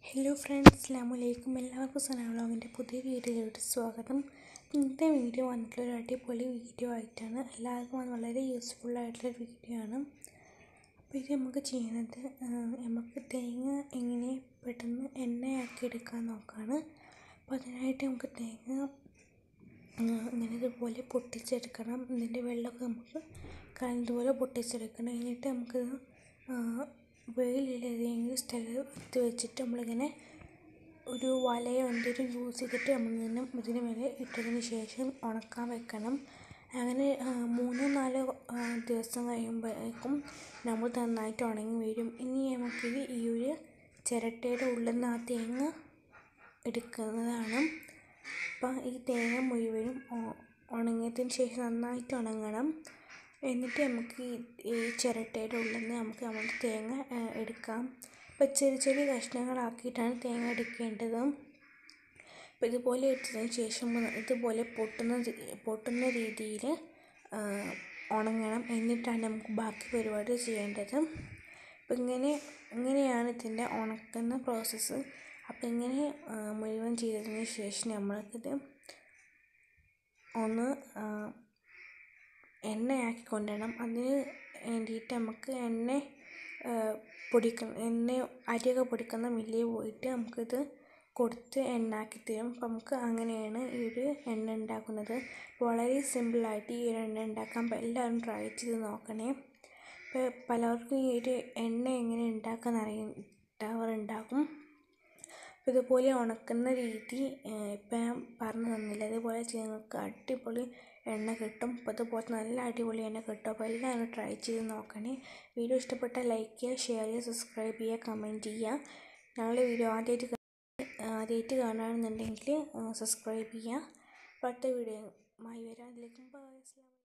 hello friends അസ്സാം വലൈക്കും എല്ലാവർക്കും സന വ്ളോഗിൻ്റെ പുതിയ വീഡിയോയിലോട്ട് സ്വാഗതം ഇന്നത്തെ വീഡിയോ വന്നിട്ടുള്ള ഒരു അടിപൊളി വീഡിയോ ആയിട്ടാണ് എല്ലാവർക്കും അത് വളരെ യൂസ്ഫുൾ ആയിട്ടുള്ള വീഡിയോ ആണ് അപ്പോൾ ഇത് നമുക്ക് ചെയ്യുന്നത് നമുക്ക് തേങ്ങ എങ്ങനെ പെട്ടെന്ന് എണ്ണയാക്കി എടുക്കാൻ നോക്കാണ് അപ്പോൾ അതിനായിട്ട് നമുക്ക് തേങ്ങ ഇങ്ങനെ ഇതുപോലെ പൊട്ടിച്ചെടുക്കണം ഇതിൻ്റെ വെള്ളമൊക്കെ നമുക്ക് കളഞ്ഞതുപോലെ പൊട്ടിച്ചെടുക്കണം എന്നിട്ട് നമുക്ക് വെയിലിൽ ഏതെങ്കിലും സ്ഥലം എടുത്ത് വെച്ചിട്ട് നമ്മളിങ്ങനെ ഒരു വലയോ എന്തെങ്കിലും യൂസ് ചെയ്തിട്ട് നമ്മളിങ്ങനെ ഇതിന് മേലെ ഇട്ടതിന് ശേഷം ഉണക്കാൻ വെക്കണം അങ്ങനെ മൂന്നോ നാലോ ദിവസം കഴിയുമ്പോഴേക്കും നമ്മൾ നന്നായിട്ട് ഉണങ്ങി വരും ഇനി നമുക്ക് ഈ ഒരു ചിരട്ടയുടെ ഉള്ളിൽ നിന്ന് ആ തേങ്ങ എടുക്കുന്നതാണ് അപ്പം ഈ തേങ്ങ മുഴുവനും ഉണങ്ങിയതിന് ശേഷം നന്നായിട്ട് ഉണങ്ങണം എന്നിട്ട് നമുക്ക് ഈ ചിരട്ടയുടെ ഉള്ളിൽ നിന്ന് നമുക്ക് നമ്മുടെ തേങ്ങ എടുക്കാം അപ്പോൾ ചെറിയ ചെറിയ കഷ്ണങ്ങളാക്കിയിട്ടാണ് തേങ്ങ എടുക്കേണ്ടത് അപ്പോൾ ഇതുപോലെ എടുത്തതിന് ശേഷം ഇതുപോലെ പൊട്ടുന്ന പൊട്ടുന്ന രീതിയിൽ ഉണങ്ങണം എന്നിട്ടാണ് നമുക്ക് ബാക്കി പരിപാടി ചെയ്യേണ്ടത് അപ്പോൾ ഇങ്ങനെ ഇങ്ങനെയാണ് ഇതിൻ്റെ ഉണക്കുന്ന പ്രോസസ്സ് അപ്പോൾ ഇങ്ങനെ മുഴുവൻ ചെയ്തതിന് ശേഷം നമ്മൾക്കിത് ഒന്ന് എണ്ണയാക്കി കൊണ്ടുവരണം അതിന് വേണ്ടിയിട്ട് നമുക്ക് എണ്ണ പൊടിക്കുന്ന എണ്ണ അരിയൊക്കെ പൊടിക്കുന്ന മില്ലിൽ പോയിട്ട് നമുക്കിത് കൊടുത്ത് എണ്ണയാക്കി തരും അപ്പം നമുക്ക് അങ്ങനെയാണ് ഈ ഒരു എണ്ണ ഉണ്ടാക്കുന്നത് വളരെ സിമ്പിളായിട്ട് ഈ ഒരു എണ്ണ ഉണ്ടാക്കാൻ എല്ലാവരും ട്രൈ ചെയ്ത് നോക്കണേ ഇപ്പോൾ പലർക്കും ഈ ഒരു എണ്ണ എങ്ങനെ ഉണ്ടാക്കാന്ന് അറിയാറുണ്ടാകും അപ്പോൾ ഇതുപോലെ ഉണക്കുന്ന രീതി ഇപ്പം ഞാൻ പറഞ്ഞു തന്നില്ല ഇതുപോലെ നിങ്ങൾക്ക് അടിപൊളി എണ്ണ കിട്ടും അപ്പോൾ ഇതുപോലെ നല്ല അടിപൊളി എണ്ണ കിട്ടും അപ്പോൾ എല്ലാവരും ട്രൈ ചെയ്ത് നോക്കണേ വീഡിയോ ഇഷ്ടപ്പെട്ടാൽ ലൈക്ക് ചെയ്യുക ഷെയർ ചെയ്യുക സബ്സ്ക്രൈബ് ചെയ്യുക കമൻറ്റ് ചെയ്യുക ഞങ്ങളുടെ വീഡിയോ ആദ്യമായിട്ട് ആദ്യമായിട്ട് കാണുകയാണെന്നുണ്ടെങ്കിൽ സബ്സ്ക്രൈബ് ചെയ്യുക അടുത്ത വീഡിയോ മായി വരാം അതിലേക്കും ബൈ